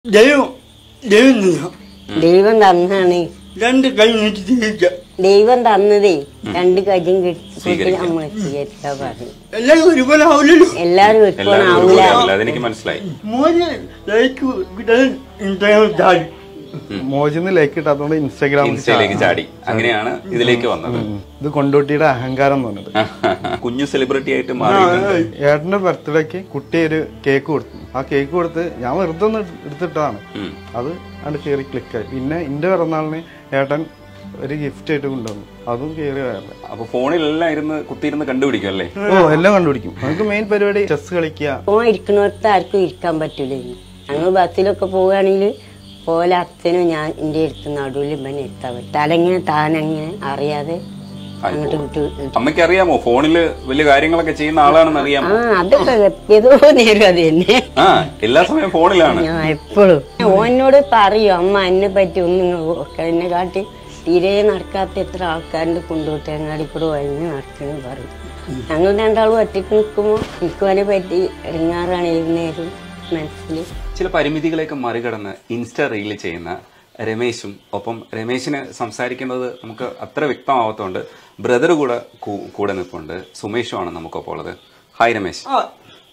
ദൈവം ദൈവം തന്നു. ദൈവം തന്നാണ് രണ്ട് കൈ നീട്ടി ജീവിക്ക ദൈവം തന്നതേ രണ്ട് കജം കിട്ടി സ്വീകരിക്കാം. നമ്മൾ സ്വീകരിക്കാൻ പറഞ്ഞു എല്ലാവരും ഒരുപോലെ ആവില്ലല്ലോ എല്ലാരും എല്ലാവരും വെക്കണാവൂല ഒരുപോലെ ആവില്ല അതെനിക്ക് മനസ്സിലായി മോന് ലൈക്ക് കിട്ടാൻ ഇൻസ്റ്റാഗ്രാം ചാടി മോജിന്ന് ലൈക്ക് ഇട്ടാത്തോണ്ട് ഇൻസ്റ്റാഗ്രാമിൽ ഇൻസ്റ്റയിലേക്ക് ചാടി അങ്ങനെയാണ് ഇതിലേക്ക് വന്നത് ഇത് കൊണ്ടോട്ടിയുടെ അഹങ്കാരം എന്ന് പറഞ്ഞത് കുഞ്ഞു സെലിബ്രിറ്റി ആയിട്ട് മാറിയിട്ടുണ്ട് ഏട്ടന്റെ ബർത്ത്ഡേക്ക് കുട്ടി ഒരു കേക്ക് കൊടുത്തു ആ കേക്ക് കൊടുത്ത് ഞാൻ വെറുതെ ഒന്ന് എടുത്തിട്ടതാണ് ഉം. അത് അത് കയറി ക്ലിക്കായി പിന്നെ എന്റെ പിറന്നാളിന് ഏട്ടൻ ഒരു ഗിഫ്റ്റ് ആയിട്ട് കൊണ്ടുവന്നു അതും കയറി വയറില്ല അപ്പൊ ഫോണിലെല്ലാം ഇരുന്ന് കുത്തിയിരുന്ന് കണ്ടുപിടിക്കും അല്ലേ ഓ എല്ലാം കണ്ടുപിടിക്കും നമുക്ക് മെയിൻ പരിപാടി ചെസ് കളിക്കുക ഓൻ ഇരിക്കണോടത്ത് ആർക്കും ഇരിക്കാൻ പറ്റൂല ഞങ്ങൾ ബസ്സിലൊക്കെ പോവുകയാണെങ്കിൽ പോലെ അച്ഛനും ഞാൻ എൻ്റെ അടുത്ത് നടുവിൽ ഇവനെ എത്താൻ പറ്റും തലങ്ങനെ താനങ്ങനെ അറിയാതെ അങ്ങോട്ട് വിട്ടു അമ്മയ്ക്ക് അറിയാമോ ഫോണില് വലിയ കാര്യങ്ങളൊക്കെ ചെയ്യുന്ന ആളാണെന്ന് അറിയാമോ ആ അതൊക്കെ ഏതോ നേരം അത് തന്നെ ആ എല്ലാ സമയം ഫോണിലാണ് ഞാൻ എപ്പോഴും ഓനോട് പറയും അമ്മ എന്നെ പറ്റി ഒന്നും ഓർക്കാൻ എന്നെ കാട്ടി തീരെ നടക്കാത്ത എത്ര ആൾക്കാരുടെ കൊണ്ടുപോട്ടങ്ങാടി കൂടെ വഴിഞ്ഞ് നടക്കുന്നു പറയും ഞങ്ങൾ രണ്ടാളും ഒറ്റയ്ക്ക് നിൽക്കുമ്പോൾ എനിക്ക് അവനെ പറ്റി ഇറങ്ങാറാണ് ഇരുന്നേരും മനസ്സിൽ ചില പരിമിതികളെയൊക്കെ മറികടന്ന് ഇൻസ്റ്റ റീൽ ചെയ്യുന്ന രമേശും ഒപ്പം രമേശിന് സംസാരിക്കുന്നത് നമുക്ക് അത്ര വ്യക്തമാവാത്തതുകൊണ്ട് ബ്രദർ കൂടെ കൂ- കൂടെ നിൽപ്പുണ്ട് സുമേഷുമാണ് നമുക്കൊപ്പം ഉള്ളത് ഹായ് രമേശ് ആ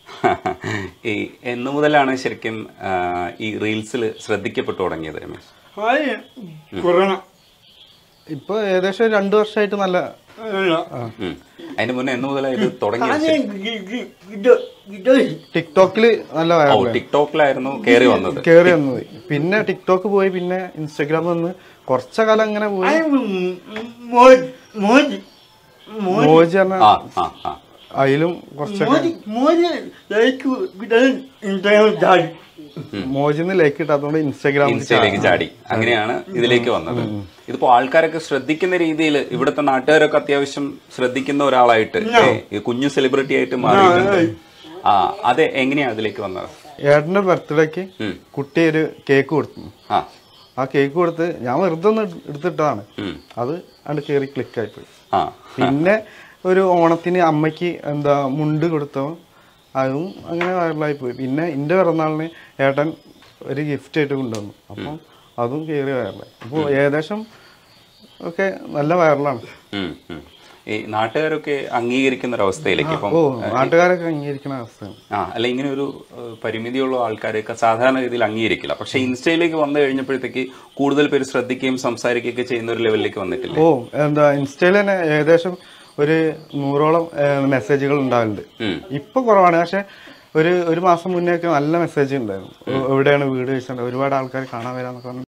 ഈ എന്നു മുതലാണ് ശരിക്കും ആ, ഈ റീൽസിൽ ശ്രദ്ധിക്കപ്പെട്ടു തുടങ്ങിയത് രമേശ് ഹായ് കൊറോണ ഇപ്പൊ ഏകദേശം രണ്ടു വർഷമായിട്ട് നല്ല അല്ല. ഉം. അതിന് മുന്നേ എന്ന് മുതലാണ് ഇത് തുടങ്ങിയത് ആദ്യം ഗി- ഗി- ഗിറ്റ- ഗിറ്റാർ. ടിക്ടോക്കില് നല്ല ഓ വൈറലായി ടിക്ടോക്കിലായിരുന്നു കയറി വന്നത് കയറി വന്നത് പിന്നെ ടിക്ടോക്ക് പോയി പിന്നെ ഇൻസ്റ്റാഗ്രാം വന്ന് കുറച്ച കാലം അങ്ങനെ പോയി ആയ മോജ് മോജ് മോജ് മോജി പറഞ്ഞ ആ ആ ആ അതിലും കുറച്ചൊക്കെ മോജ് മോജ് ലൈക്ക് കിട്ടാൻ ഇൻസ്റ്റാഗ്രാം ചാടി മോജിന്ന് ലൈക്ക് ഇട്ടാത്തോണ്ട് ഇൻസ്റ്റാഗ്രാമിൽ ഇൻസ്റ്റയിലേക്ക് ചാടി അങ്ങനെയാണ് ഇതിലേക്ക് വന്നത് ഇതിപ്പോ ആൾക്കാരൊക്കെ ശ്രദ്ധിക്കുന്ന രീതിയിൽ ഇവിടുത്തെ നാട്ടുകാരൊക്കെ അത്യാവശ്യം ശ്രദ്ധിക്കുന്ന ഒരാളായിട്ട് ഏ, ഈ കുഞ്ഞു സെലിബ്രിറ്റി ആയിട്ട് മാറിയിട്ടുണ്ട് ആ അത് എങ്ങനെയാ അതിലേക്ക് വന്നത് ഏട്ടന്റെ ബർത്ത്ഡേക്ക് ഉം. കുട്ടി ഒരു കേക്ക് കൊടുത്തു ആ ആ കേക്ക് കൊടുത്ത് ഞാൻ വെറുതെ ഒന്ന് എടുത്തിട്ടതാണ് ഉം. അത് അത് കയറി ക്ലിക്കായി പോയി ആ പിന്നെ ഒരു ഓണത്തിന് അമ്മയ്ക്ക് എന്താ മുണ്ട് കൊടുത്തോ അതും അങ്ങനെ വൈറലായി പോയി പിന്നെ എന്റെ പിറന്നാളിന് ഏട്ടൻ ഒരു ഗിഫ്റ്റ് ആയിട്ട് കൊണ്ടുവന്നു അപ്പം അതും കയറി വൈറലായി അപ്പോൾ ഏകദേശം ഒക്കെ നല്ല വൈറലാണ് ഉം, ഉം. ഈ നാട്ടുകാരൊക്കെ അംഗീകരിക്കുന്ന ഒരു അവസ്ഥയിലേക്ക് ഇപ്പം ഓ നാട്ടുകാരൊക്കെ അംഗീകരിക്കുന്ന അവസ്ഥയാണ് ആ അല്ല ഇങ്ങനെ ഒരു ഏഹ്, പരിമിതിയുള്ള ആൾക്കാരെയൊക്കെ സാധാരണ രീതിയിൽ അംഗീകരിക്കില്ല പക്ഷെ ഇൻസ്റ്റയിലേക്ക് വന്നു കഴിഞ്ഞപ്പോഴത്തേക്ക് കൂടുതൽ പേര് ശ്രദ്ധിക്കുകയും സംസാരിക്കുകയൊക്കെ ചെയ്യുന്ന ഒരു ലെവലിലേക്ക് വന്നിട്ടില്ല ഓ എന്താ ഇൻസ്റ്റയിൽ തന്നെ ഏകദേശം ഒരു നൂറോളം മെസ്സേജുകൾ ഉണ്ടാവുന്നുണ്ട് ഉം. ഇപ്പൊ കുറവാണ് പക്ഷെ ഒരു ഒരു മാസം മുന്നേ ഒക്കെ നല്ല മെസ്സേജ് ഉണ്ടായിരുന്നു എവിടെയാണ് വീട് വെച്ചിട്ടുണ്ട് ഒരുപാട് ആൾക്കാർ കാണാൻ വരാന്നൊക്കെ പറഞ്ഞു